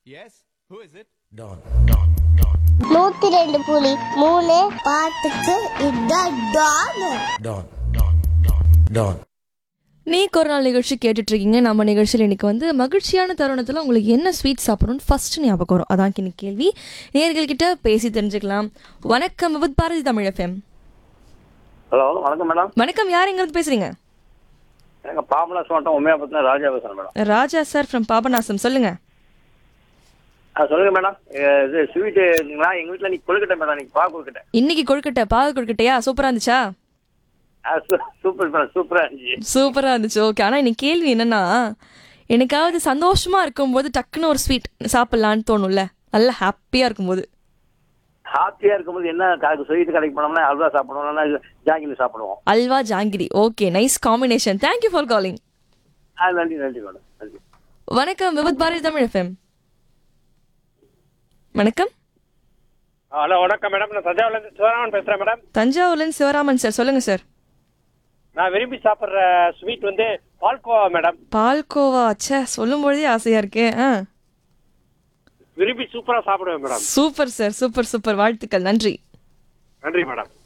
Yes? Who is it? Don. நூத்தி ரெண்டு புலி மூணு பாட்டுக்கு இதான் டான் Don. Don. நீ ஒரு நாள் நிகழ்ச்சி கேட்டுட்டு இருக்கீங்க நம்ம நிகழ்ச்சியில் இன்னைக்கு வந்து மகிழ்ச்சியான தருணத்தில் உங்களுக்கு என்ன ஸ்வீட் சாப்பிடணும்னு ஃபர்ஸ்ட் ஞாபகம் வரும் அதான் இன்னைக்கு கேள்வி நேர்கள் கிட்ட பேசி தெரிஞ்சுக்கலாம் வணக்கம் with Bharathi Tamil FM hello வணக்கம் மேடம் வணக்கம் யார் எங்க இருந்து பேசுறீங்க எனக்கு பாபநாஸ் மாவட்டம் உண்மையாபத்தின ராஜா பேசுகிறேன் madam Raja sir from Papanasam சொல்லுங்க ஆ சொல்லுங்க மேடம் அஹ் இது ஸ்வீட்டு இருக்குங்களா எங்கள் வீட்டில் நீ கொழுக்கட்டை மேடம் நீ பா கொழுக்கட்டை இன்னைக்கு கொழுக்கட்டை பாகு கொழுக்கட்டையா சூப்பரா இருந்துச்சா ஆ சூ- சூப்பர் மேடம் சூப்பராக இருந்துச்சு சூப்பரா இருந்துச்சு ஓகே ஆனா இன்னைக்கு கேள்வி என்னன்னா எனக்காவது சந்தோஷமா இருக்கும்போது டக்குன்னு ஒரு ஸ்வீட் சாப்பிடலான்னு தோணும்ல நல்லா ஹாப்பியா இருக்கும்போது ஹாப்பியாக இருக்கும்போது என்ன கா- ஸ்வீட் கடைக்கு போனோம்னா அல்வா சாப்பிடுவோம்னா ஜாங்கிரி சாப்பிடுவோம் அல்வா ஜாங்கிரி okay nice combination thank you for calling ஆ நன்றி நன்றி மேடம் நன்றி வணக்கம் விபத் பாரதி தமிழ் எஃப்எம் வணக்கம் ஹலோ வணக்கம் மேடம் நான் தஞ்சாவூர்லேருந்து சிவராமன் பேசுகிறேன் மேடம் தஞ்சாவூர்லேருந்து சிவராமன் சார் சொல்லுங்க சார் நான் விரும்பி சாப்பிட்ற ஸ்வீட் வந்து பால்கோவா மேடம் பால்கோவா ச்சே சொல்லும் பொழுதே ஆசையா இருக்கு ஆ விரும்பி சூப்பராக சாப்பிடுவேன் madam super sir super super வாழ்த்துக்கள் நன்றி நன்றி மேடம்